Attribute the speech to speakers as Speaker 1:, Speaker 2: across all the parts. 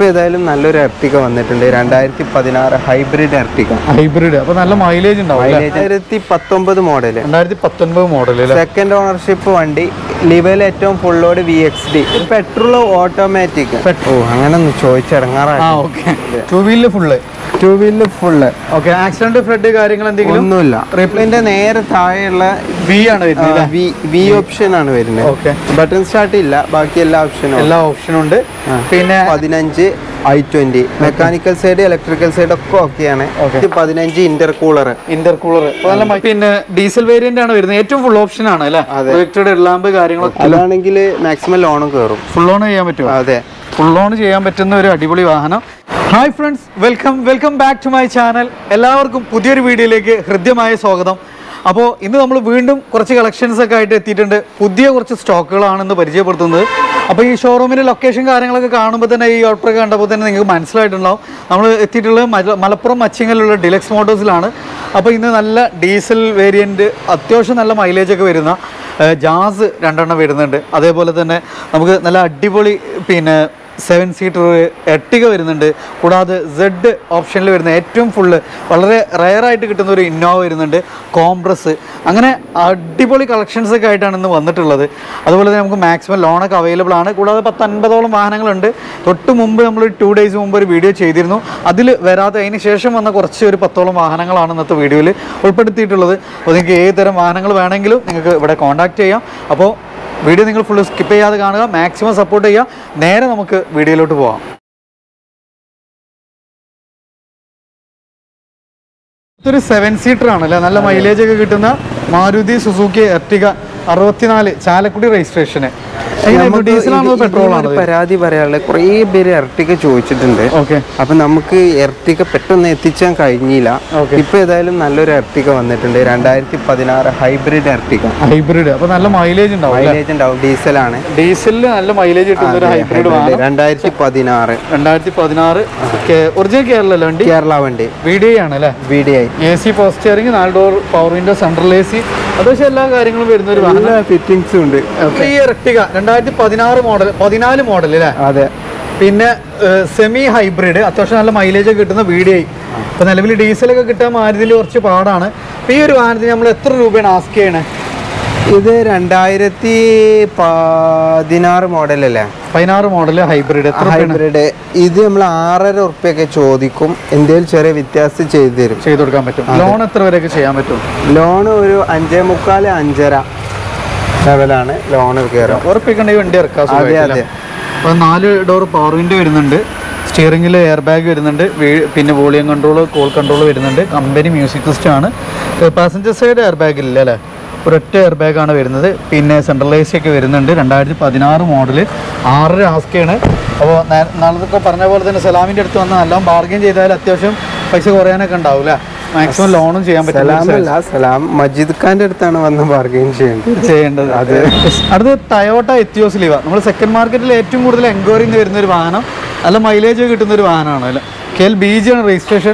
Speaker 1: ഏതായാലും നല്ലൊരു എർട്ടിക വന്നിട്ടുണ്ട് രണ്ടായിരത്തി പതിനാറ് ഹൈബ്രിഡ് എർട്ടിക
Speaker 2: ഹൈബ്രിഡ് അപ്പൊ നല്ല മൈലേജ് ഉണ്ടാവും അല്ലേ?
Speaker 1: രണ്ടായിരത്തി പത്തൊമ്പത് മോഡല്
Speaker 2: രണ്ടായിരത്തി പത്തൊൻപത് മോഡൽ അല്ലേ
Speaker 1: സെക്കൻഡ് ഓണർഷിപ്പ് വണ്ടി ലിവയിൽ ഏറ്റവും full load V X D petrol automatic ഓ അങ്ങനെ ഒന്ന് ചോദിച്ചിറങ്ങാറായി
Speaker 2: ആ ഓക്കെ ടൂ വീലില് full
Speaker 1: two wheeler full
Speaker 2: okay accident flood കാര്യങ്ങൾ എന്തെങ്കിലും
Speaker 1: ഒന്നുമില്ല റിപ്ലിന്റെ നേരെ താഴെയുള്ള
Speaker 2: ബി ആണ് വരുന്നത്
Speaker 1: വി വി ഓപ്ഷൻ ആണ് വരുന്നത്
Speaker 2: ഓക്കെ
Speaker 1: ബട്ടൺ സ്റ്റാർട്ട് ഇല്ല ബാക്കി എല്ലാ ഓപ്ഷനും
Speaker 2: എല്ലാ ഓപ്ഷനും ഉണ്ട്
Speaker 1: ആ.
Speaker 2: പിന്നെ
Speaker 1: പതിനഞ്ച് I twenty mechanical side electrical side ഒക്കെ ഓക്കെയാണ്
Speaker 2: Okay.
Speaker 1: പതിനഞ്ച് ഇന്റർ കൂളർ
Speaker 2: ഇന്റർകൂളർ പിന്നെ ഡീസൽ വേരിയന്റ് ആണ് വരുന്നത് ഏറ്റവും ഫുൾ ഓപ്ഷൻ ആണ് അല്ലേ
Speaker 1: അതെ.
Speaker 2: പ്രൊജക്റ്റഡ് ലാമ്പ് കാര്യങ്ങളൊക്കെ
Speaker 1: അതാണെങ്കിൽ മാക്സിമം ലോണും കയറും
Speaker 2: ഫുൾ ഓൺ ചെയ്യാൻ പറ്റുമോ
Speaker 1: അതെ
Speaker 2: ഫുൾ ഓൺ ചെയ്യാൻ പറ്റുന്ന ഒരു അടിപൊളി വാഹനം hi friends welcome welcome back to my channel എല്ലാവർക്കും പുതിയൊരു വീഡിയോയിലേക്ക് ഹൃദ്യമായ സ്വാഗതം അപ്പോൾ ഇന്ന് നമ്മൾ വീണ്ടും കുറച്ച് കളക്ഷൻസ് ഒക്കെ ആയിട്ട് എത്തിയിട്ടുണ്ട് പുതിയ കുറച്ച് സ്റ്റോക്കുകളാണ് ഇന്ന് പരിചയപ്പെടുത്തുന്നത് അപ്പോൾ ഈ ഷോറൂമിൻ്റെ ലൊക്കേഷൻ കാര്യങ്ങളൊക്കെ കാണുമ്പോൾ തന്നെ ഈ ഓട്ടർ കണ്ടപ്പോൾ തന്നെ നിങ്ങൾക്ക് മനസ്സിലായിട്ടുണ്ടാവും നമ്മൾ എത്തിയിട്ടുള്ളത് മല- മലപ്പുറം മച്ചിങ്ങലുള്ള ഡിലക്സ് മോട്ടോഴ്സിലാണ് അപ്പോൾ ഇന്ന് നല്ല ഡീസൽ വേരിയൻറ്റ് അത്യാവശ്യം നല്ല മൈലേജ് ഒക്കെ വരുന്ന ഏഹ്, ജാസ് രണ്ടെണ്ണം വരുന്നുണ്ട് അതേപോലെ തന്നെ നമുക്ക് നല്ല അടിപൊളി പിന്നെ സെവൻ സീറ്റർ എട്ടിക വരുന്നുണ്ട് കൂടാതെ സെഡ് ഓപ്ഷനിൽ വരുന്ന ഏറ്റവും ഫുള്ള് വളരെ റയറായിട്ട് കിട്ടുന്ന ഒരു ഇന്നോവ വരുന്നുണ്ട് കോംപ്രസ് അങ്ങനെ അടിപൊളി കളക്ഷൻസ് ഒക്കെ ആയിട്ടാണ് ഇന്ന് വന്നിട്ടുള്ളത് അതുപോലെ തന്നെ നമുക്ക് മാക്സിമം ലോണൊക്കെ അവൈലബിൾ ആണ് കൂടാതെ പത്ത് അൻപതോളം വാഹനങ്ങളുണ്ട് തൊട്ട് മുമ്പ് നമ്മൾ ടു ഡേയ്സ് മുമ്പ് ഒരു വീഡിയോ ചെയ്തിരുന്നു അതിൽ വരാതെ അതിന് ശേഷം വന്ന കുറച്ച് ഒരു പത്തോളം വാഹനങ്ങളാണ് ഇന്നത്തെ വീഡിയോയിൽ ഉൾപ്പെടുത്തിയിട്ടുള്ളത് അപ്പോൾ നിങ്ങൾക്ക് ഏത് തരം വാഹനങ്ങൾ വേണമെങ്കിലും നിങ്ങൾക്ക് ഇവിടെ കോൺടാക്ട് ചെയ്യാം അപ്പോൾ വീഡിയോ നിങ്ങൾ ഫുള്ള് സ്കിപ്പ് ചെയ്യാതെ കാണുക മാക്സിമം സപ്പോർട്ട് ചെയ്യുക നേരെ നമുക്ക് വീഡിയോയിലോട്ട് പോകാം ഇതൊരു സെവൻ സീറ്റർ ആണല്ലേ നല്ല മൈലേജ് ഒക്കെ കിട്ടുന്ന മാരുതി സുസുക്കി എർട്ടിക അറുപത്തിനാല് ചാലക്കുടി രജിസ്ട്രേഷന്
Speaker 1: നമുക്ക്
Speaker 2: ഡീസലാണോ
Speaker 1: ഇത്
Speaker 2: പെട്രോൾ
Speaker 1: ഇതിനൊരു
Speaker 2: ആണോ
Speaker 1: പരാതി പറയാനുള്ളത് കുറേ പേര് എർട്ടിക ചോദിച്ചിട്ടുണ്ട്
Speaker 2: ഓക്കെ
Speaker 1: അപ്പൊ നമുക്ക് എർട്ടിക പെട്ടെന്ന് എത്തിച്ചാൻ കഴിഞ്ഞില്ല
Speaker 2: Okay.
Speaker 1: ഇപ്പൊ ഏതായാലും നല്ലൊരു എർട്ടിക വന്നിട്ടുണ്ട് രണ്ടായിരത്തി പതിനാറ് ഹൈബ്രിഡ് എർട്ടിക
Speaker 2: ഹൈബ്രിഡ് അപ്പൊ നല്ല മൈലേജ് ഉണ്ടാവും അല്ലേ
Speaker 1: മൈലേജ് ഉണ്ടാവും ഡീസലാണ്
Speaker 2: ഡീസലിന് നല്ല മൈലേജ് കിട്ടുന്ന ഒരു ഹൈബ്രിഡ് വാഹനം
Speaker 1: രണ്ടായിരത്തി പതിനാറ്
Speaker 2: രണ്ടായിരത്തി പതിനാറ് ഒറിജിനൽ കേരള അല്ലേ വണ്ടി
Speaker 1: കേരള വണ്ടി
Speaker 2: വി ഡി ആണ് അല്ലേ
Speaker 1: V D I
Speaker 2: A C post steering നാല് door power window central A C അത്യാവശ്യം എല്ലാ കാര്യങ്ങളും വരുന്ന ഒരു വാഹനം
Speaker 1: എല്ലാ ഫിറ്റിംഗ്സും ഉണ്ട്
Speaker 2: ഈ എർട്ടിക രണ്ടായിരത്തി പതിനാറ് മോഡൽ പതിനാല് മോഡൽ അല്ലേ
Speaker 1: അതെ
Speaker 2: പിന്നെ സെമി ഹൈബ്രിഡ് അത്യാവശ്യം നല്ല മൈലേജ് ഒക്കെ കിട്ടുന്ന വി ഡി ഐ ഇപ്പൊ നിലവിൽ ഡീസലൊക്കെ കിട്ടാൻ മാരുതിയിൽ കുറച്ച് പാടാണ് അപ്പൊ ഈ ഒരു വാഹനത്തിന് നമ്മൾ എത്ര രൂപയാണ് ആസ്ക് ചെയ്യണേ
Speaker 1: ഇത് രണ്ടായിരത്തി പതിനാറ് മോഡലല്ലേ
Speaker 2: പതിനാറ് മോഡൽ ഹൈബ്രിഡ് എത്ര രൂപയാണ്
Speaker 1: ഹൈബ്രിഡ് ഇത് നമ്മൾ ആറര ഉറുപ്പ്യൊക്കെ ചോദിക്കും എന്തെങ്കിലും ചെറിയ വ്യത്യാസം ചെയ്തു തരും
Speaker 2: ചെയ്ത് കൊടുക്കാൻ പറ്റും ലോൺ എത്ര വരെയൊക്കെ ചെയ്യാൻ പറ്റും
Speaker 1: ലോൺ ഒരു അഞ്ചേ മുക്കാല് അഞ്ചര ലെവലാണ് ലോൺ കയറുക
Speaker 2: ഉറപ്പിക്കണ്ട ഈ വണ്ടി ഇറക്കാം
Speaker 1: അതെ
Speaker 2: സുഖമായിട്ട്
Speaker 1: അതെ
Speaker 2: അപ്പോൾ നാല് ഡോർ പവർ വിൻഡോ വരുന്നുണ്ട് സ്റ്റിയറിംഗിൽ എയർ ബാഗ് വരുന്നുണ്ട് വീ- പിന്നെ വോളിയം കൺട്രോൾ കോൾ കൺട്രോൾ വരുന്നുണ്ട് കമ്പനി മ്യൂസിക് സിസ്റ്റം ആണ് പാസഞ്ചർ സൈഡ് എയർ ബാഗ് ഇല്ല അല്ലേ ഒരൊറ്റ എയർ ബാഗാണ് വരുന്നത് പിന്നെ സെൻട്രൽ എ സി ഒക്കെ വരുന്നുണ്ട് രണ്ടായിരത്തി പതിനാറ് മോഡൽ ആറര ആസ്കയാണ് അപ്പോൾ നാളത്തെ പറഞ്ഞ പോലെ തന്നെ സലാമിൻ്റെ അടുത്ത് വന്ന് നല്ലോണം ബാർഗെയിൻ ചെയ്താൽ അത്യാവശ്യം പൈസ കുറയാനൊക്കെ ഉണ്ടാവും അല്ലേ മാക്സിമം ലോണും ചെയ്യാൻ പറ്റും
Speaker 1: സലാമല്ല സലാം മജീദ് ഖാന്റെ അടുത്താണ് വന്ന് ബാർഗെയിൻ ചെയ്യേണ്ടത്
Speaker 2: ചെയ്യേണ്ടത് അതെ അടുത്ത് ടയോട്ട എത്തിയോസ് ലീവ നമ്മൾ സെക്കൻഡ് മാർക്കറ്റിൽ ഏറ്റവും കൂടുതൽ എൻക്വയറി വരുന്ന ഒരു വാഹനം നല്ല മൈലേജ് കിട്ടുന്ന ഒരു വാഹനമാണ് അല്ലേ കെ എൽ ബി ജി ആണ് രജിസ്ട്രേഷൻ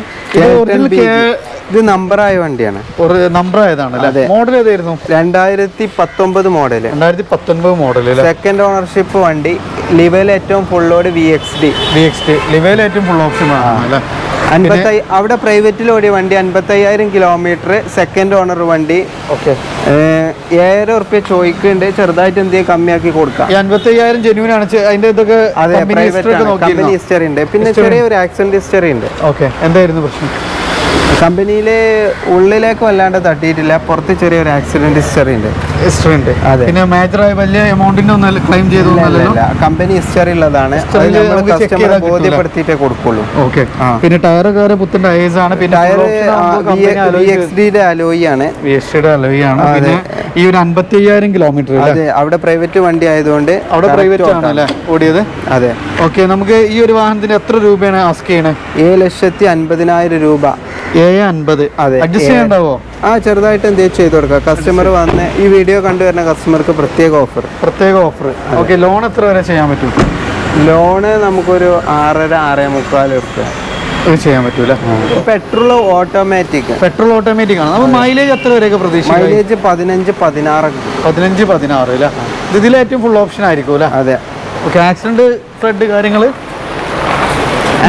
Speaker 1: ഇത് നമ്പർ ആയ വണ്ടിയാണ്
Speaker 2: ഒരു നമ്പർ ആയതാണ് അല്ലേ മോഡൽ ഏതായിരുന്നു
Speaker 1: രണ്ടായിരത്തി പത്തൊമ്പത് മോഡല്
Speaker 2: രണ്ടായിരത്തി പത്തൊൻപത് മോഡൽ അല്ലേ
Speaker 1: സെക്കൻഡ് ഓണർഷിപ്പ് വണ്ടി ലിവയിൽ ഏറ്റവും full load V X D
Speaker 2: V X T ലിവയിൽ ഏറ്റവും ഫുൾ ഓപ്ഷൻ ആണ് അല്ലേ
Speaker 1: അൻപത്തൈ അവിടെ പ്രൈവറ്റിൽ ഓടിയ വണ്ടി അൻപത്തയ്യായിരം കിലോമീറ്റർ സെക്കൻഡ് ഓണർ വണ്ടി
Speaker 2: ഓക്കെ
Speaker 1: ഏഹ്, ഏഴര ഉറുപ്പ്യ ചോദിക്കുന്നുണ്ട് ചെറുതായിട്ട് എന്തെങ്കിലും കമ്മിയാക്കി കൊടുക്കാം
Speaker 2: ഈ അൻപത്തി അയ്യായിരം ജെന്യൂൻ ആണ് ചെ- അതിന്റെ ഇതൊക്കെ
Speaker 1: അതെ
Speaker 2: company history ഒക്കെ
Speaker 1: പ്രൈവറ്റ്
Speaker 2: നോക്കിയിരുന്നോ?
Speaker 1: കമ്പനി ഹിസ്റ്ററി ഉണ്ട് പിന്നെ ചെറിയൊരു ആക്സിഡന്റ് ഹിസ്റ്ററി ഉണ്ട്
Speaker 2: ഓക്കെ എന്തായിരുന്നു പ്രശ്നം
Speaker 1: കമ്പനിയിലെ ഉള്ളിലേക്ക് വല്ലാണ്ട് തട്ടിയിട്ടില്ല പുറത്ത് ചെറിയൊരു ആക്സിഡന്റ് ഹിസ്റ്ററി ഉണ്ട്
Speaker 2: ഹിസ്റ്ററി ഉണ്ട്
Speaker 1: അതെ.
Speaker 2: പിന്നെ മേജറായ വലിയ എമൗണ്ടിന്റെ ഒന്നും ക്ലെയിം ചെയ്തൊന്നുമല്ലല്ലോ
Speaker 1: കമ്പനി ഹിസ്റ്ററി ഉള്ളതാണ് അത്
Speaker 2: History
Speaker 1: നമ്മൾ
Speaker 2: നമുക്ക് check
Speaker 1: കസ്റ്റമറെ
Speaker 2: ചെയ്താൽ കിട്ടൂല.
Speaker 1: ബോധ്യപ്പെടുത്തിയിട്ടേ കൊടുക്കുള്ളൂ
Speaker 2: ഓക്കെ
Speaker 1: ആ.
Speaker 2: പിന്നെ ടയർ കയറി പുത്തൻ ടയേഴ്സ് ആണ് പിന്നെ
Speaker 1: ടയർ
Speaker 2: full option ആകുമ്പോൾ company
Speaker 1: വി
Speaker 2: alloy
Speaker 1: എക്സ് ഡിയുടെ അലോയി ആണ്
Speaker 2: VSD alloy ആണ് പിന്നെ ഈ ഒരു അൻപത്തി അയ്യായിരം കിലോമീറ്റർ
Speaker 1: അതെ അവിടെ പ്രൈവറ്റ് വണ്ടി ആയതുകൊണ്ട്
Speaker 2: അവിടെ
Speaker 1: correct
Speaker 2: പ്രൈവറ്റ്
Speaker 1: ഓട്ടാണ്.
Speaker 2: ആണ് അല്ലേ ഓടിയത്
Speaker 1: അതെ
Speaker 2: ഓക്കെ നമുക്ക് ഈ ഒരു വാഹനത്തിന് എത്ര രൂപയാണ് ആസ്ക് ചെയ്യണേ
Speaker 1: ഏഴ് ലക്ഷത്തി അൻപതിനായിരം രൂപ
Speaker 2: ഏഴ് അൻപത്
Speaker 1: അതെ.
Speaker 2: അഡ്ജസ്റ്റ് ചെയ്യാണ്ടാവോ
Speaker 1: ആ ചെറുതായിട്ട് എന്തെങ്കിലും ചെയ്ത് കൊടുക്കുക കസ്റ്റമർ വന്ന് ഈ വീഡിയോ കണ്ടുവരുന്ന കസ്റ്റമർക്ക് പ്രത്യേക ഓഫർ
Speaker 2: പ്രത്യേക ഓഫർ ഓക്കെ ലോൺ എത്ര വരെ ചെയ്യാൻ പറ്റും
Speaker 1: ലോണ് നമുക്കൊരു ആറര ആറേ മുക്കാൽ ഉറുപ്പ്യ
Speaker 2: ഇത് ചെയ്യാൻ പറ്റൂല
Speaker 1: പെട്രോൾ ഓട്ടോമാറ്റിക്
Speaker 2: പെട്രോൾ ഓട്ടോമാറ്റിക് ആണ് നമ്മൾ മൈലേജ് എത്ര വരെയൊക്കെ പ്രതീക്ഷിക്കും
Speaker 1: മൈലേജ് പതിനഞ്ച് പതിനാറൊക്കെ
Speaker 2: പതിനഞ്ച് പതിനാറ് അല്ലേ ഇത് ഇതിൽ ഏറ്റവും ഫുൾ ഓപ്ഷൻ ആയിരിക്കും അല്ലേ
Speaker 1: അതെ
Speaker 2: ഓക്കെ ആക്സിഡന്റ് ഫ്ലഡ് കാര്യങ്ങൾ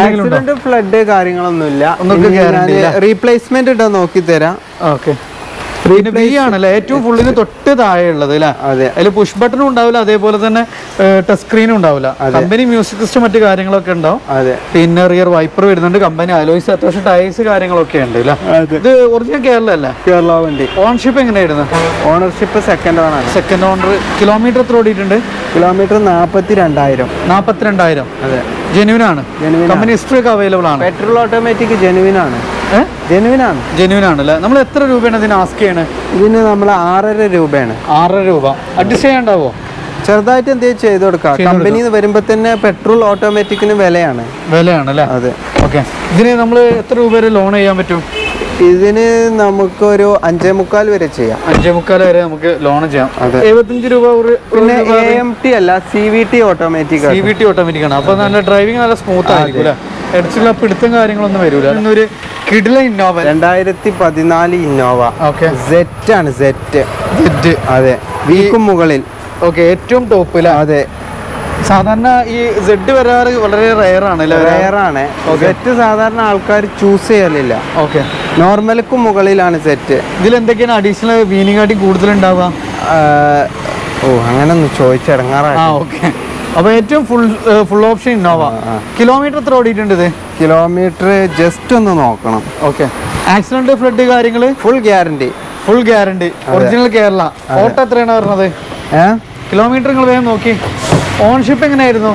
Speaker 2: എന്തെങ്കിലും ഉണ്ടോ
Speaker 1: ആക്സിഡന്റ് ഫ്ലഡ് കാര്യങ്ങളൊന്നുമില്ല
Speaker 2: ഒന്നൊക്കെ guarantee ഇല്ല.
Speaker 1: റീപ്ലേസ്മെന്റ് ഇട്ടോ നോക്കി തരാം
Speaker 2: ഓക്കെ പിന്നെ വി ആണല്ലേ ഏറ്റവും ഫുള്ളിന് തൊട്ട് താഴെ ഉള്ളത് അല്ലേ
Speaker 1: അതെ
Speaker 2: അതിൽ പുഷ് ബട്ടണും ഉണ്ടാവില്ല അതേപോലെ തന്നെ ടച്ച് സ്ക്രീനും ഉണ്ടാവില്ല കമ്പനി മ്യൂസിക് സിസ്റ്റം മറ്റു കാര്യങ്ങളൊക്കെ ഉണ്ടാവും
Speaker 1: അതെ
Speaker 2: പിന്നെ റിയർ വൈപ്പർ വരുന്നുണ്ട് കമ്പനി അലോയ്സ് അത്യാവശ്യം ടയേഴ്സ് കാര്യങ്ങളൊക്കെ ഉണ്ട് അല്ലേ ഇത് ഒറിജിനൽ കേരള അല്ലേ
Speaker 1: കേരള വണ്ടി
Speaker 2: ഓൺഷിപ്പ് എങ്ങനെയായിരുന്നു
Speaker 1: ഓണർഷിപ്പ് സെക്കൻഡ് ഓണാണ്
Speaker 2: സെക്കൻഡ് ഓണർ കിലോമീറ്റർ എത്ര ഓടിയിട്ടുണ്ട്
Speaker 1: കിലോമീറ്റർ നാൽപ്പത്തി രണ്ടായിരം
Speaker 2: നാൽപ്പത്തിരണ്ടായിരം
Speaker 1: അതെ
Speaker 2: ജെന്യൂൻ ആണ്
Speaker 1: Genuine
Speaker 2: കമ്പനി ഹിസ്റ്ററി ഒക്കെ അവൈലബിൾ ആണ്
Speaker 1: പെട്രോൾ ഓട്ടോമാറ്റിക് ജെനുവിൻ ആണ്
Speaker 2: ഏഹ്
Speaker 1: ജെനുവിൻ ആണ്
Speaker 2: ജെന്യൂൻ ആണ് അല്ലേ നമ്മൾ എത്ര രൂപയാണ് ഇതിന് ആസ്ക് ചെയ്യണേ
Speaker 1: ഇതിന് നമ്മൾ ആറര രൂപയാണ്
Speaker 2: ആറര രൂപ അഡ്ജസ്റ്റ് ചെയ്യാണ്ടാവോ
Speaker 1: ചെറുതായിട്ട് എന്തെങ്കിലും ചെയ്ത് കൊടുക്കാം കമ്പനിയിൽ നിന്ന് വരുമ്പോൾ തന്നെ പെട്രോൾ ഓട്ടോമാറ്റിക്കിന് വിലയാണ്
Speaker 2: വിലയാണ് അല്ലേ
Speaker 1: അതെ
Speaker 2: ഓക്കെ ഇതിന് നമ്മൾ എത്ര രൂപ വരെ ലോൺ ചെയ്യാൻ പറ്റും
Speaker 1: ഇതിന് നമുക്കൊരു അഞ്ചേ മുക്കാൽ വരെ ചെയ്യാം
Speaker 2: അഞ്ചേ മുക്കാൽ വരെ നമുക്ക് ലോൺ ചെയ്യാം
Speaker 1: അതെ.
Speaker 2: എഴുപത്തഞ്ച് രൂപ ഒരു
Speaker 1: പിന്നെ എ എം ടി അല്ല C V T automatic
Speaker 2: C V T automatic ആണ് അപ്പൊ നല്ല ഡ്രൈവിംഗ് നല്ല സ്മൂത്ത് ആയിരിക്കും അല്ലേ ഇടച്ചുള്ള പിടുത്തം കാര്യങ്ങളൊന്നും വരൂല ഇന്നൊരു കിടില ഇന്നോവ
Speaker 1: രണ്ടായിരത്തി പതിനാല് ഇന്നോവ
Speaker 2: ഓക്കെ
Speaker 1: സെറ്റ് ആണ് സെറ്റ്
Speaker 2: ജെറ്റ്
Speaker 1: അതെ വീക്കും മുകളിൽ
Speaker 2: ഓക്കെ ഏറ്റവും ടോപ്പ് അല്ലേ
Speaker 1: അതെ
Speaker 2: സാധാരണ ഈ സെഡ് വരാറ് വളരെ റയർ ആണ് അല്ലേ
Speaker 1: റയറാണ് സെറ്റ് സാധാരണ ആൾക്കാർ ചൂസ് ചെയ്യലില്ല
Speaker 2: ഓക്കെ
Speaker 1: നോർമൽക്കും മുകളിലാണ് സെറ്റ്
Speaker 2: ഇതിൽ എന്തൊക്കെയാണ് അഡീഷണൽ വീനിങ്ങാട്ടി കൂടുതൽ ഉണ്ടാവുക
Speaker 1: ഓ അങ്ങനെ ഒന്ന് ചോദിച്ചിറങ്ങാറായി
Speaker 2: ആ ഓക്കെ അപ്പൊ ഏറ്റവും full full option Innova kilometre എത്ര ഓടിയിട്ടുണ്ട് ഇത്
Speaker 1: കിലോമീറ്റർ ജസ്റ്റ് ഒന്ന് നോക്കണം
Speaker 2: ഓക്കെ ആക്സിഡന്റ് ഫ്ലഡ് കാര്യങ്ങള്
Speaker 1: full guarantee
Speaker 2: full guarantee original Kerala auto എത്രയാണ് പറഞ്ഞത്
Speaker 1: ഏ
Speaker 2: കിലോമീറ്റർ നിങ്ങൾ വേഗം നോക്കി ഓൺഷിപ്പ് എങ്ങനെയായിരുന്നു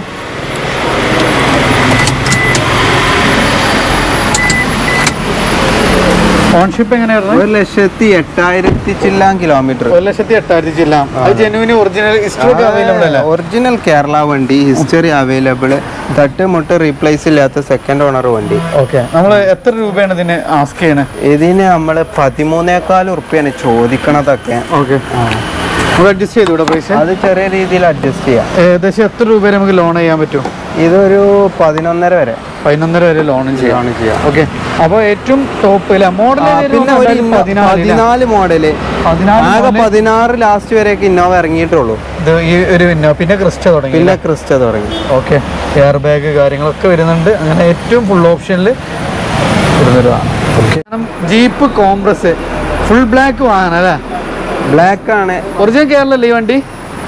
Speaker 2: ഓൺഷിപ്പ് എങ്ങനെയായിരുന്നു
Speaker 1: ഒരു ലക്ഷത്തി എട്ടായിരത്തി ചില്ലാൻ കിലോമീറ്റർ
Speaker 2: ഒരു ലക്ഷത്തി എട്ടായിരത്തി ജില്ല അത് ജെനുവിന് ഒറിജിനൽ ഹിസ്റ്ററി അവൈലബിൾ അല്ല
Speaker 1: ഒറിജിനൽ കേരള വണ്ടി ഹിസ്റ്ററി അവൈലബിൾ തട്ട് മുട്ട് റീപ്ലേസ് ഇല്ലാത്ത സെക്കൻഡ് ഓണർ വണ്ടി
Speaker 2: ഓക്കെ നമ്മൾ എത്ര രൂപയാണ് ഇതിന് ആസ്ക് ചെയ്യണത്
Speaker 1: ഇതിന് നമ്മൾ പതിമൂന്നേക്കാൽ ഉറുപ്പ്യാണ് ചോദിക്കണതൊക്കെ
Speaker 2: ഓക്കെ നമ്മൾ അഡ്ജസ്റ്റ് ചെയ്തൂടെ പ്രൈസ്
Speaker 1: അത് ചെറിയ രീതിയിൽ അഡ്ജസ്റ്റ് ചെയ്യാം
Speaker 2: ഏകദേശം എത്ര രൂപ വരെ നമുക്ക് ലോൺ ചെയ്യാൻ പറ്റും
Speaker 1: ഇതൊരു പതിനൊന്നര വരെ
Speaker 2: പതിനൊന്നര വരെ ലോണും ചെയ്യാം
Speaker 1: ലോൺ ചെയ്യാം
Speaker 2: ഓക്കെ അപ്പോൾ ഏറ്റവും ടോപ്പ് അല്ല മോഡൽ
Speaker 1: ആ, പിന്നെ ഒരു ഇന്നോ- പതിനാല് മോഡല് ആകെ പതിനാറ് ലാസ്റ്റ് വരെയൊക്കെ ഇന്നോവ ഇറങ്ങിയിട്ടുള്ളൂ
Speaker 2: ഇത് ഈ ഒരു പിന്നെ പിന്നെ ക്രിസ്റ്റ തുടങ്ങി
Speaker 1: പിന്നെ ക്രിസ്റ്റ തുടങ്ങി
Speaker 2: ഓക്കെ എയർ ബാഗ് കാര്യങ്ങളൊക്കെ വരുന്നുണ്ട് അങ്ങനെ ഏറ്റവും ഫുൾ ഓപ്ഷനിൽ വരുന്നൊരു വാഹനം ജീപ്പ് കോംപ്രസ് ഫുൾ ബ്ലാക്ക് വാഹനം അല്ലേ
Speaker 1: ബ്ലാക്ക് ആണ്
Speaker 2: ഒറിജിനൽ കേരളല്ലേ ഈ വണ്ടി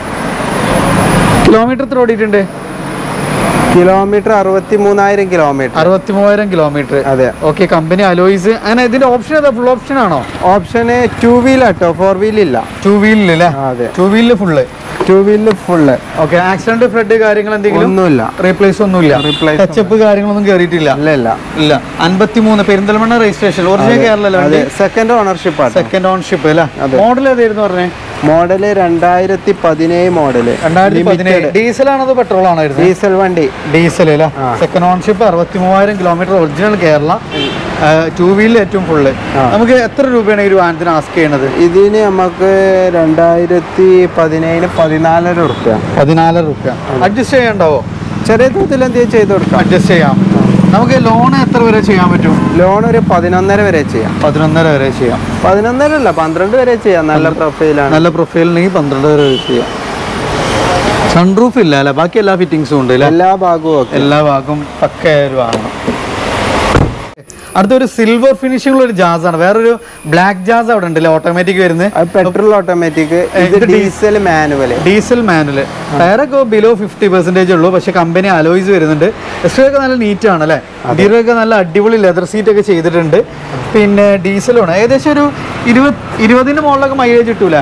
Speaker 2: കിലോമീറ്റർ എത്ര ഓടിയിട്ടുണ്ട്
Speaker 1: കിലോമീറ്റർ അറുപത്തി മൂന്നായിരം കിലോമീറ്റർ
Speaker 2: അറുപത്തി മൂവായിരം കിലോമീറ്റർ
Speaker 1: അതെ
Speaker 2: ഓക്കെ കമ്പനി അലോയ്സ് അങ്ങനെ ഇതിന്റെ ഓപ്ഷൻ ഏതാ ഫുൾ ഓപ്ഷൻ ആണോ
Speaker 1: ഓപ്ഷന് ടു വീൽ കേട്ടോ ഫോർ വീൽ ഇല്ല
Speaker 2: ടു വീലിൽ അല്ലേ
Speaker 1: ആ, അതെ
Speaker 2: ടു വീലിൽ ഫുള്ള്
Speaker 1: ടു വീലിൽ ഫുള്ള്
Speaker 2: ഓക്കെ ആക്സിഡന്റ് ഫ്ലഡ് കാര്യങ്ങൾ എന്തെങ്കിലും
Speaker 1: ഒന്നുമില്ല
Speaker 2: റീപ്ലേസ് ഒന്നുമില്ല
Speaker 1: Replace
Speaker 2: ടച്ചപ്പ് കാര്യങ്ങളൊന്നും കയറിയിട്ടില്ല
Speaker 1: ഇല്ല ഇല്ല
Speaker 2: ഇല്ല അൻപത്തിമൂന്ന് പെരിന്തൽമണ്ണ രജിസ്ട്രേഷൻ ഒറിജിനൽ കേരള
Speaker 1: അതെ സെക്കൻഡ് ഓണർഷിപ്പ് ആണ്
Speaker 2: സെക്കൻഡ് ഓൺഷിപ്പ് അല്ലേ മോഡൽ ഏതായിരുന്നു പറഞ്ഞേ
Speaker 1: മോഡല് രണ്ടായിരത്തി പതിനേഴ് മോഡല്
Speaker 2: രണ്ടായിരത്തി പതിനേഴ് ഡീസൽ ആണോ അതോ പെട്രോൾ ആണോ വരുന്നത്
Speaker 1: ഡീസൽ വണ്ടി
Speaker 2: ഡീസൽ അല്ലേ സെക്കൻഡ് ഓൺഷിപ്പ് അറുപത്തി മൂവായിരം കിലോമീറ്റർ ഒറിജിനൽ കേരള ടൂ വീലിൽ ഏറ്റവും ഫുള്ള് നമുക്ക് എത്ര രൂപയാണ് ഈ ഒരു വാഹനത്തിന് ആസ്ക് ചെയ്യണത്
Speaker 1: ഇതിന് നമുക്ക് രണ്ടായിരത്തി പതിനേഴിന് പതിനാലര ഉറുപ്പ്യ
Speaker 2: പതിനാലര റുപ്യ അഡ്ജസ്റ്റ് ചെയ്യാണ്ടാവോ
Speaker 1: ചെറിയ തോതിൽ എന്തെങ്കിലും ചെയ്ത് കൊടുക്കാം
Speaker 2: അഡ്ജസ്റ്റ് ചെയ്യാം നമുക്ക് ലോൺ എത്ര വരെ ചെയ്യാൻ പറ്റും
Speaker 1: ലോൺ ഒരു പതിനൊന്നര വരെ ചെയ്യാം
Speaker 2: പതിനൊന്നര വരെ ചെയ്യാം
Speaker 1: പതിനൊന്നര അല്ല പന്ത്രണ്ട് വരെ ചെയ്യാം നല്ല പ്രൊഫൈലാണ്
Speaker 2: നല്ല പ്രൊഫൈൽ ഉണ്ടെങ്കിൽ പന്ത്രണ്ട് വരെ ചെയ്യാം സൺറൂഫ് ഇല്ല അല്ലേ ബാക്കി എല്ലാ ഫിറ്റിങ്സും ഉണ്ട് അല്ലേ
Speaker 1: എല്ലാ ഭാഗവും ഒക്കെ
Speaker 2: എല്ലാ ഭാഗവും പക്കയായ ഒരു വാഹനം അടുത്തൊരു സിൽവർ ഫിനിഷിംഗ് ഉള്ള ഒരു ജാസ് ആണ് വേറൊരു ബ്ലാക്ക് ജാസ് അവിടെ ഉണ്ടല്ലേ ഓട്ടോമാറ്റിക് വരുന്നത്
Speaker 1: അത് പെട്രോൾ ഓട്ടോമാറ്റിക് ഇത്
Speaker 2: ഇത്
Speaker 1: ഡീസൽ മാനുവൽ
Speaker 2: ഡീസൽ മാനുവൽ ടയറൊക്കെ ബിലോ ഫിഫ്റ്റി പെർസെൻറ്റേജ് ഉള്ളൂ പക്ഷെ കമ്പനി അലോയ്സ് വരുന്നുണ്ട് എക്സ്ട്രാ ഒക്കെ നല്ല നീറ്റ് ആണ് അല്ലേ ഇന്റീരിയറൊക്കെ നല്ല അടിപൊളി ലെതർ സീറ്റ് ഒക്കെ ചെയ്തിട്ടുണ്ട് പിന്നെ ഡീസലാണ് ഏകദേശം ഒരു ഇരുപത് ഇരുപതിന് മുകളിലൊക്കെ മൈലേജ് കിട്ടൂല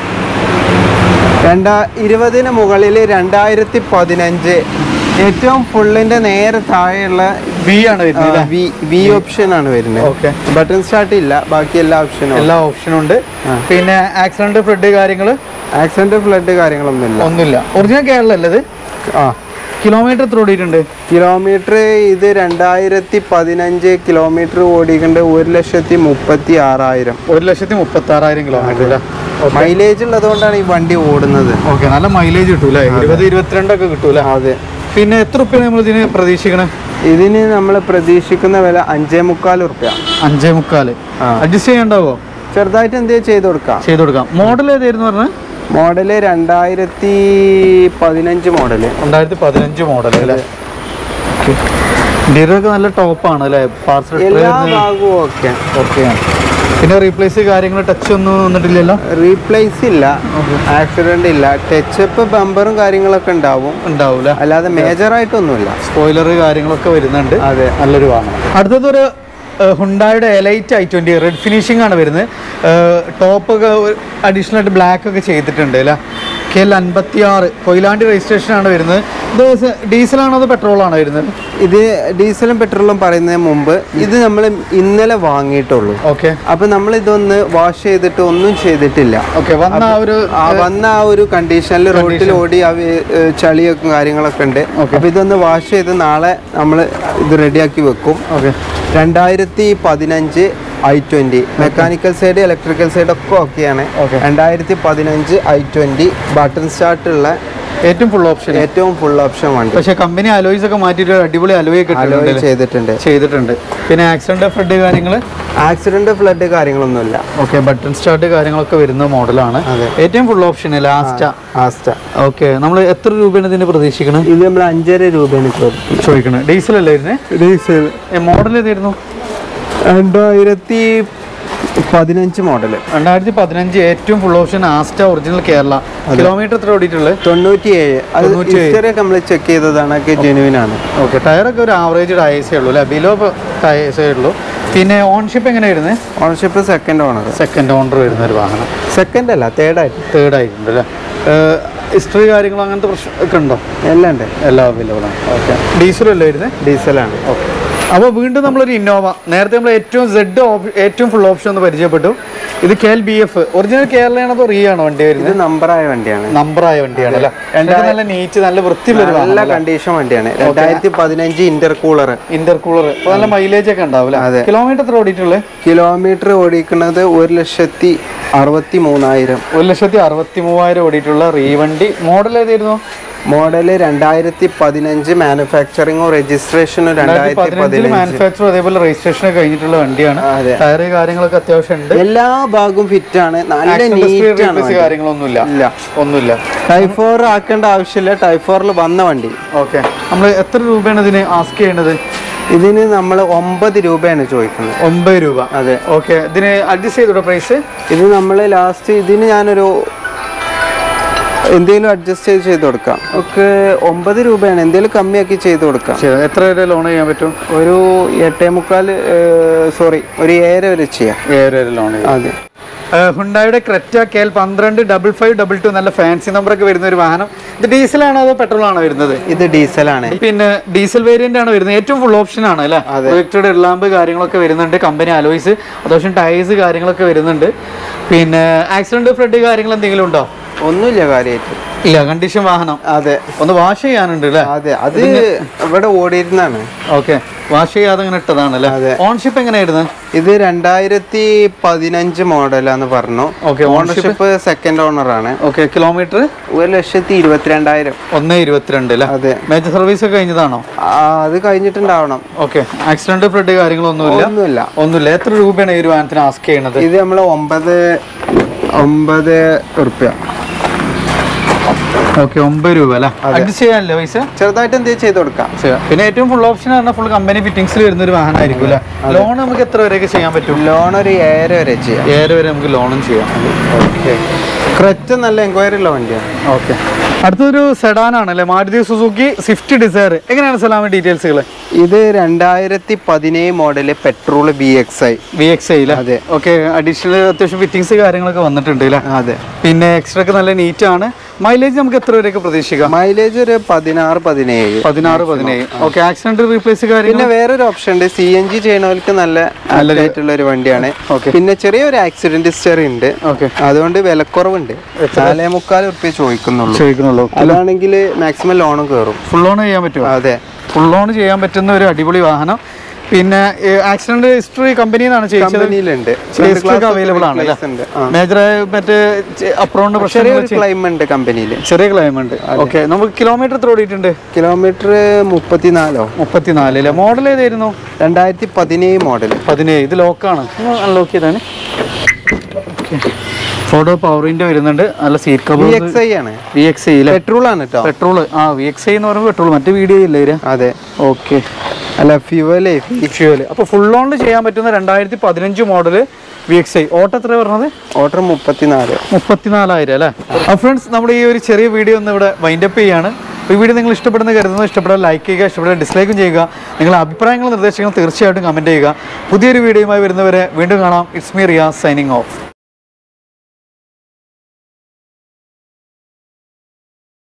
Speaker 1: രണ്ടാ ഇരുപതിന് മുകളിൽ രണ്ടായിരത്തി പതിനഞ്ച് ഏറ്റവും ഫുള്ളിന്റെ നേരെ താഴെയുള്ള
Speaker 2: ബി ആണ് വരുന്നത്
Speaker 1: വി വി ഓപ്ഷൻ ആണ് വരുന്നത്
Speaker 2: ഓക്കെ
Speaker 1: ബട്ടൺ സ്റ്റാർട്ട് ഇല്ല ബാക്കി എല്ലാ ഓപ്ഷനും
Speaker 2: എല്ലാ ഓപ്ഷനും ഉണ്ട് പിന്നെ ആക്സിഡന്റ് ഫ്ലഡ് കാര്യങ്ങൾ
Speaker 1: ആക്സിഡന്റ് ഫ്ലഡ് കാര്യങ്ങളൊന്നും ഇല്ല
Speaker 2: ഒന്നുമില്ല ഒറിജിനൽ കേരള അല്ലേ ഇത്
Speaker 1: ആ
Speaker 2: കിലോമീറ്റർ എത്ര ഓടിയിട്ടുണ്ട്
Speaker 1: കിലോമീറ്റർ ഇത് രണ്ടായിരത്തി പതിനഞ്ച് കിലോമീറ്റർ ഓടിക്കേണ്ട ഒരു ലക്ഷത്തി മുപ്പത്തി ആറായിരം
Speaker 2: ഒരു ലക്ഷത്തി മുപ്പത്തി ആറായിരം കിലോമീറ്റർ അല്ലേ
Speaker 1: മൈലേജ് ഉള്ളതുകൊണ്ടാണ് ഈ വണ്ടി ഓടുന്നത്
Speaker 2: ഓക്കെ നല്ല മൈലേജ് കിട്ടൂല ഇരുപത് ഇരുപത്തിരണ്ടൊക്കെ കിട്ടൂല
Speaker 1: അതെ
Speaker 2: പിന്നെ എത്ര റുപ്യ നമ്മൾ ഇതിന് പ്രതീക്ഷിക്കണേ
Speaker 1: ഇതിന് നമ്മൾ പ്രതീക്ഷിക്കുന്ന വില അഞ്ചേ മുക്കാൽ ഉറുപ്യ
Speaker 2: അഞ്ചേ മുക്കാല്
Speaker 1: ആ.
Speaker 2: അഡ്ജസ്റ്റ് ചെയ്യണ്ടാവോ
Speaker 1: ചെറുതായിട്ട് എന്തെങ്കിലും ചെയ്ത് കൊടുക്കാം
Speaker 2: ചെയ്ത് കൊടുക്കാം മോഡൽ ഏതായിരുന്നു പറഞ്ഞത്
Speaker 1: മോഡല് രണ്ടായിരത്തി പതിനഞ്ച് മോഡല്
Speaker 2: രണ്ടായിരത്തി പതിനഞ്ച് മോഡൽ അല്ലേ ഇന്റീരിയർ ഒക്കെ നല്ല ടോപ്പാണ് അല്ലേ പാർസൽ
Speaker 1: എല്ലാ ഭാഗവും ഓക്കെ
Speaker 2: ഓക്കെ പിന്നെ റീപ്ലേസ് കാര്യങ്ങൾ ടച്ച് ഒന്നും വന്നിട്ടില്ലല്ലോ
Speaker 1: റീപ്ലേസ് ഇല്ല ആക്സിഡന്റ് ഇല്ല ടച്ചപ്പ് ബമ്പറും കാര്യങ്ങളൊക്കെ ഉണ്ടാവും
Speaker 2: ഉണ്ടാവൂല
Speaker 1: അല്ലാതെ മേജർ ആയിട്ടൊന്നുമില്ല
Speaker 2: സ്പോയിലർ കാര്യങ്ങളൊക്കെ വരുന്നുണ്ട്
Speaker 1: അതെ
Speaker 2: നല്ലൊരു വാഹനം അടുത്തതൊരു ഹുണ്ടായുടെ elite i twenty red finishing ആണ് വരുന്നത് ടോപ്പ് ഒക്കെ അഡീഷണൽ ആയിട്ട് ബ്ലാക്ക് ഒക്കെ ചെയ്തിട്ടുണ്ട് അല്ലേ കെ എൽ അൻപത്തി ആറ് കൊയിലാണ്ടി രജിസ്ട്രേഷൻ ആണ് വരുന്നത് ഇത് ഡീസലാണോ അതോ പെട്രോൾ ആണോ വരുന്നത്
Speaker 1: ഇത് ഡീസലും പെട്രോളും പറയുന്നതിന് മുമ്പ് ഇത് നമ്മൾ ഇന്നലെ വാങ്ങിയിട്ടുള്ളൂ
Speaker 2: ഓക്കെ
Speaker 1: അപ്പൊ നമ്മൾ ഇതൊന്ന് വാഷ് ചെയ്തിട്ട് ഒന്നും ചെയ്തിട്ടില്ല
Speaker 2: ഓക്കെ വന്ന ആ ഒരു
Speaker 1: ആ വന്ന ആ ഒരു കണ്ടീഷനിൽ റോഡിൽ ഓടി ആ വേ- ഏ, ചളിയൊക്കെ കാര്യങ്ങളൊക്കെ ഉണ്ട് അപ്പൊ ഇതൊന്ന് വാഷ് ചെയ്ത് നാളെ നമ്മൾ ഇത് റെഡിയാക്കി വെക്കും
Speaker 2: ഓക്കെ
Speaker 1: രണ്ടായിരത്തി പതിനഞ്ച് I twenty mechanical side electrical side ഒക്കെ ഓക്കെയാണ്
Speaker 2: Okay.
Speaker 1: രണ്ടായിരത്തി പതിനഞ്ച് ഐ ട്വന്റി ബട്ടൺ സ്റ്റാർട്ട് ഉള്ള
Speaker 2: ഏറ്റവും ഫുൾ ഓപ്ഷൻ
Speaker 1: ഏറ്റവും ഫുൾ ഓപ്ഷൻ വണ്ടി
Speaker 2: പക്ഷെ കമ്പനി അലോയ്സ് ഒക്കെ മാറ്റിയിട്ട് ഒരു അടിപൊളി അലോയ് ഒക്കെ
Speaker 1: അലോയ്
Speaker 2: ഇട്ടിട്ടുണ്ട്
Speaker 1: ചെയ്തിട്ടുണ്ട്
Speaker 2: ചെയ്തിട്ടുണ്ട് പിന്നെ ആക്സിഡന്റ് ഫ്ലഡ് കാര്യങ്ങൾ
Speaker 1: ആക്സിഡന്റ് ഫ്ലഡ് കാര്യങ്ങളൊന്നുമില്ല
Speaker 2: ഓക്കെ ബട്ടൺ സ്റ്റാർട്ട് കാര്യങ്ങളൊക്കെ വരുന്ന മോഡലാണ്
Speaker 1: അതെ.
Speaker 2: ഏറ്റവും ഫുൾ ഓപ്ഷൻ ലാസ്റ്റ
Speaker 1: ആസ്റ്റ
Speaker 2: ഓക്കെ നമ്മൾ എത്ര രൂപയാണ് ഇതിന് പ്രതീക്ഷിക്കണം
Speaker 1: ഇത് നമ്മൾ അഞ്ചര രൂപയാണ് ചോദിക്കുന്നത്
Speaker 2: ചോദിക്കണം ഡീസൽ അല്ലായിരുന്നേ
Speaker 1: ഡീസൽ
Speaker 2: മോഡൽ ഏതായിരുന്നു
Speaker 1: രണ്ടായിരത്തി പതിനഞ്ച് മോഡല്
Speaker 2: രണ്ടായിരത്തി പതിനഞ്ച് ഏറ്റവും full option Asta original Kerala kilometre എത്ര ഓടിയിട്ടുള്ളത്
Speaker 1: തൊണ്ണൂറ്റിയേഴ് അത്
Speaker 2: തൊണ്ണൂറ്റിയേഴ്.
Speaker 1: ഹിസ്റ്ററി ഒക്കെ നമ്മൾ ചെക്ക് ചെയ്തതാണ് ഒക്കെ ജെനുവിൻ ആണ്
Speaker 2: ഓക്കെ ടയറൊക്കെ ഒരു ആവറേജ് ടയേഴ്സേ ഉള്ളൂ അല്ലേ ബിലോ ടയേഴ്സേ ഉള്ളൂ പിന്നെ ഓൺഷിപ്പ് എങ്ങനെ വരുന്നത്
Speaker 1: ownership second owner
Speaker 2: second owner വരുന്ന ഒരു വാഹനം
Speaker 1: സെക്കൻഡ് അല്ല തേർഡ് ആയിട്ട്
Speaker 2: തേർഡ് ആയിട്ടുണ്ട് അല്ലേ ഹിസ്റ്ററി കാര്യങ്ങളോ അങ്ങനത്തെ പ്രശ്നം ഒക്കെ ഉണ്ടോ
Speaker 1: എല്ലാം ഉണ്ട്
Speaker 2: എല്ലാം അവൈലബിൾ ആണ് ഓക്കെ ഡീസൽ അല്ലേ വരുന്നത്
Speaker 1: ഡീസലാണ്
Speaker 2: ഓക്കെ അപ്പോൾ വീണ്ടും നമ്മളൊരു ഇന്നോവ നേരത്തെ നമ്മൾ ഏറ്റവും സെഡ് ഏറ്റവും ഫുൾ ഓപ്ഷൻ ഒന്ന് പരിചയപ്പെട്ടു ഇത് K L B F original കേരളയാണോ അതോ റീ ആണോ വണ്ടി
Speaker 1: ഇത്
Speaker 2: വരുന്നത്
Speaker 1: നമ്പറായ വണ്ടിയാണ്
Speaker 2: നമ്പറായ വണ്ടിയാണ് അല്ലേ ഇത് നല്ല നീറ്റ് നല്ല വൃത്തിയുള്ള ഒരു
Speaker 1: നല്ല കണ്ടീഷൻ വണ്ടിയാണ് രണ്ടായിരത്തി പതിനഞ്ച് ഇന്റർ കൂളർ
Speaker 2: ഇന്റർ കൂളർ നല്ല മൈലേജ് ഒക്കെ ഉണ്ടാവും
Speaker 1: അതെ.
Speaker 2: കിലോമീറ്റർ എത്ര ഓടിയിട്ടുള്ളത്
Speaker 1: കിലോമീറ്റർ ഓടിക്കുന്നത് ഒരു ലക്ഷത്തി അറുപത്തി മൂന്നായിരം
Speaker 2: ഒരു ലക്ഷത്തി അറുപത്തി മൂവായിരം ഓടിയിട്ടുള്ള റീ വണ്ടി മോഡൽ ഏതായിരുന്നു
Speaker 1: മോഡല് രണ്ടായിരത്തി പതിനഞ്ച് മാനുഫാക്ചറിങ്ങും രജിസ്ട്രേഷനും രണ്ടായിരത്തി
Speaker 2: പതിനഞ്ചിൽ
Speaker 1: പതിനഞ്ച്
Speaker 2: മാനുഫാക്ചർ അതേപോലെ രജിസ്ട്രേഷൻ ഒക്കെ കഴിഞ്ഞിട്ടുള്ള വണ്ടിയാണ്
Speaker 1: അതെ.
Speaker 2: ടയർ കാര്യങ്ങളൊക്കെ അത്യാവശ്യം ഉണ്ട്
Speaker 1: എല്ലാ ഭാഗവും ഫിറ്റ് ആണ് നല്ല നീറ്റ് ആണ് വണ്ടി.
Speaker 2: കാര്യങ്ങളൊന്നുമില്ല
Speaker 1: ഇല്ല
Speaker 2: ഒന്നുമില്ല
Speaker 1: ടൈഫോർ ആക്കേണ്ട ആവശ്യമില്ല ടൈഫോറിൽ വന്ന വണ്ടി
Speaker 2: ഓക്കെ നമ്മൾ എത്ര രൂപയാണ് ഇതിന് ആസ്ക് ചെയ്യേണ്ടത്
Speaker 1: ഇതിന് നമ്മൾ ഒമ്പത് രൂപയാണ് ചോദിക്കുന്നത്
Speaker 2: ഒമ്പത് രൂപ
Speaker 1: അതെ
Speaker 2: ഓക്കെ ഇതിന് അഡ്ജസ്റ്റ് ചെയ്തോ പ്രൈസ്
Speaker 1: ഇത് നമ്മൾ ലാസ്റ്റ് ഇതിന് ഞാനൊരു എന്തെങ്കിലും അഡ്ജസ്റ്റ് ചെയ്ത് ചെയ്ത് കൊടുക്കാം ഒക്കെ ഒമ്പത് രൂപയാണ് എന്തെങ്കിലും കമ്മിയാക്കി ചെയ്ത് കൊടുക്കാം
Speaker 2: എത്ര വരെ ലോൺ ചെയ്യാൻ പറ്റും
Speaker 1: ഒരു എട്ടേ മുക്കാൽ സോറി ഒരു ഏഴര വരെ ചെയ്യാം
Speaker 2: ഏഴ് വരെ ലോൺ ചെയ്യാം
Speaker 1: അതെ
Speaker 2: ഹുണ്ടായുടെ ക്രെറ്റ കെ എൽ പന്ത്രണ്ട് ഡബിൾ ഫൈവ് ഡബിൾ ടു നല്ല ഫാൻസി നമ്പർ ഒക്കെ വരുന്ന ഒരു വാഹനം ഇത് ഡീസലാണോ അതോ പെട്രോൾ ആണോ വരുന്നത്
Speaker 1: ഇത് ഡീസലാണ്
Speaker 2: പിന്നെ ഡീസൽ വേരിയന്റ് ആണ് വരുന്നത് ഏറ്റവും ഫുൾ ഓപ്ഷൻ ആണ് അല്ലേ പ്രൊജക്റ്റഡ് ഇർലാമ്പ് കാര്യങ്ങളൊക്കെ വരുന്നുണ്ട് കമ്പനി അലോയ്സ് അത്യാവശ്യം ടയേഴ്സ് കാര്യങ്ങളൊക്കെ വരുന്നുണ്ട് പിന്നെ ആക്സിഡന്റ് ഫ്ലഡ് കാര്യങ്ങൾ എന്തെങ്കിലും ഉണ്ടോ
Speaker 1: ഒന്നുമില്ല കാര്യമായിട്ട്
Speaker 2: ഇല്ല കണ്ടീഷൻ വാഹനം
Speaker 1: അതെ
Speaker 2: ഒന്ന് വാഷ് ചെയ്യാനുണ്ട് അല്ലേ
Speaker 1: അതെ അത് ഇവിടെ ഓടിയിരുന്നാണ്
Speaker 2: ഓക്കെ വാഷ് ചെയ്യാതെ ഇങ്ങനെ ഇട്ടതാണ് അല്ലേ
Speaker 1: അതെ.
Speaker 2: ഓൺഷിപ്പ് എങ്ങനെയായിരുന്നു
Speaker 1: ഇത് രണ്ടായിരത്തി പതിനഞ്ച് മോഡലാന്ന് പറഞ്ഞു
Speaker 2: Okay,
Speaker 1: ഓണർഷിപ്പ് സെക്കൻഡ് ഓണർ ആണ്
Speaker 2: ഓക്കെ കിലോമീറ്റർ
Speaker 1: ഒരു ലക്ഷത്തി ഇരുപത്തിരണ്ടായിരം
Speaker 2: ഒന്ന് ഇരുപത്തിരണ്ട് അല്ലേ
Speaker 1: അതെ
Speaker 2: മേജർ സർവീസ് ഒക്കെ കഴിഞ്ഞതാണോ
Speaker 1: ആ, അത് കഴിഞ്ഞിട്ടുണ്ടാവണം
Speaker 2: ഓക്കെ ആക്സിഡന്റ് ഫ്ലഡ് കാര്യങ്ങളൊന്നുമില്ല
Speaker 1: ഒന്നുമില്ല
Speaker 2: ഒന്നുമില്ല എത്ര രൂപയാണ് ഈ ഒരു വാഹനത്തിന് ആസ്ക് ചെയ്യണത്
Speaker 1: ഇത് നമ്മൾ ഒമ്പത് ഒമ്പത് ഉറുപ്യ
Speaker 2: ഓക്കെ ഒമ്പത് രൂപ അല്ലേ അഡ്ജസ്റ്റ് ചെയ്യാനല്ലേ പൈസ
Speaker 1: ചെറുതായിട്ട് എന്തെങ്കിലും ചെയ്ത് കൊടുക്കാം
Speaker 2: ചെയ്യാം. പിന്നെ ഏറ്റവും ഫുൾ ഓപ്ഷൻ പറഞ്ഞാൽ ഫുൾ കമ്പനി ഫിറ്റിംഗ്സിൽ വരുന്ന ഒരു വാഹനമായിരിക്കും അല്ലേ ലോൺ നമുക്ക് എത്ര വരെയൊക്കെ ചെയ്യാൻ പറ്റും
Speaker 1: ലോൺ ഒരു ഏഴര വരെ ചെയ്യാം
Speaker 2: ഏഴ് വരെ നമുക്ക് ലോണും ചെയ്യാം ഓക്കെ
Speaker 1: ക്രച്ച് നല്ല എൻക്വയറി ഉള്ള വണ്ടിയാണ്
Speaker 2: ഓക്കെ അടുത്തൊരു സെഡാനാണ് അല്ലേ മാരുതി സുസുക്കി സ്വിഫ്റ്റ് ഡിസയർ എങ്ങനെയാണ് സലാമ ഡീറ്റെയിൽസുകൾ
Speaker 1: ഇത് രണ്ടായിരത്തി പതിനേഴ് model petrol B X I
Speaker 2: V X I
Speaker 1: അതെ.
Speaker 2: ഓക്കെ അഡീഷണൽ അത്യാവശ്യം ഫിറ്റിംഗ്സ് കാര്യങ്ങളൊക്കെ വന്നിട്ടുണ്ട് അല്ലേ
Speaker 1: അതെ
Speaker 2: പിന്നെ എക്സ്ട്രാ ഒക്കെ നല്ല നീറ്റ് ആണ് മൈലേജ് നമുക്ക് എത്ര വരെയൊക്കെ പ്രതീക്ഷിക്കാം
Speaker 1: മൈലേജ് ഒരു പതിനാറ് പതിനേഴ്
Speaker 2: പതിനാറ് പതിനേഴ് ഓക്കെ ആക്സിഡന്റ് റീപ്ലേസ് കാര്യങ്ങൾ
Speaker 1: പിന്നെ വേറൊരു ഓപ്ഷൻ ഉണ്ട് സി എൻ ജി ചെയ്യണവർക്ക് നല്ല ആയിട്ടുള്ള ഒരു വണ്ടിയാണ്
Speaker 2: Okay.
Speaker 1: പിന്നെ ചെറിയൊരു ആക്സിഡന്റ് ഹിസ്റ്ററി ഉണ്ട്
Speaker 2: ഓക്കെ
Speaker 1: അതുകൊണ്ട് വിലക്കുറവുണ്ട് നാലേ മുക്കാൽ ഉറുപ്പ്യ ചോദിക്കുന്നുള്ളൂ
Speaker 2: ചോദിക്കണല്ലോ
Speaker 1: അതാണെങ്കിൽ മാക്സിമം ലോണും കയറും
Speaker 2: ഫുൾ ഓൺ ചെയ്യാൻ പറ്റുമോ
Speaker 1: അതെ
Speaker 2: ഫുൾ ഓൺ ചെയ്യാൻ പറ്റുന്ന ഒരു അടിപൊളി വാഹനം പിന്നെ ആക്സിഡന്റ് ഹിസ്റ്ററി കമ്പനിയിൽ നിന്നാണ് ചെയ്യിച്ചത്
Speaker 1: കമ്പനിയിലുണ്ട്
Speaker 2: അവൈലബിൾ ആണ് മേജർ മറ്റേ അപ്രോണ്ട് പ്രശ്നം
Speaker 1: ചെറിയൊരു ക്ലൈം ഉണ്ട് കമ്പനിയിൽ
Speaker 2: ചെറിയ ക്ലൈം ഉണ്ട് ഓക്കെ നമുക്ക് കിലോമീറ്റർ എത്ര ഓടിയിട്ടുണ്ട്
Speaker 1: കിലോമീറ്റർ മുപ്പത്തിനാലോ
Speaker 2: മുപ്പത്തിനാല് അല്ലേ മോഡൽ ഏതായിരുന്നു
Speaker 1: രണ്ടായിരത്തി പതിനേഴ് മോഡൽ
Speaker 2: പതിനേഴ് ഇത് ലോക്കാണ് അൺലോക്ക് ചെയ്താണ് ഫോട്ടോ പവറിന്റെ വരുന്നുണ്ട് നല്ല seat
Speaker 1: V
Speaker 2: cover
Speaker 1: X I ആണ്
Speaker 2: വി എക്സ് ഐ
Speaker 1: പെട്രോൾ ആണ് കേട്ടോ
Speaker 2: പെട്രോൾ ആ വി എക്സ് ഐ എന്ന് പറയുമ്പോൾ പെട്രോൾ മറ്റേ വീഡിയോ ഇല്ല ഇതിന്
Speaker 1: അതെ
Speaker 2: ഓക്കെ
Speaker 1: അല്ല ഫ്യൂവലേ
Speaker 2: ഫ്യൂവൽ അപ്പോൾ ഫുൾ ഓണിൽ ചെയ്യാൻ പറ്റുന്ന രണ്ടായിരത്തി പതിനഞ്ച് model V X I auto എത്ര പറഞ്ഞത്
Speaker 1: ഓർഡർ മുപ്പത്തിനാല്
Speaker 2: മുപ്പത്തിനാലായിരം അല്ലേ അപ്പോൾ ഫ്രണ്ട്സ് നമ്മുടെ ഈ ഒരു ചെറിയ വീഡിയോ ഒന്ന് ഇവിടെ വൈൻഡപ്പ് ചെയ്യാണ് അപ്പോൾ ഈ വീഡിയോ നിങ്ങൾ ഇഷ്ടപ്പെടുന്ന കരുതുന്നത് ഇഷ്ടപ്പെടാൻ ലൈക്ക് ചെയ്യുക ഇഷ്ടപ്പെടാൻ ഡിസ്ലൈക്കും ചെയ്യുക നിങ്ങളുടെ അഭിപ്രായങ്ങളും നിർദ്ദേശങ്ങളും തീർച്ചയായിട്ടും കമൻറ്റ് ചെയ്യുക പുതിയൊരു വീഡിയോയുമായി വരുന്നവരെ വീണ്ടും കാണാം it's me Riya signing of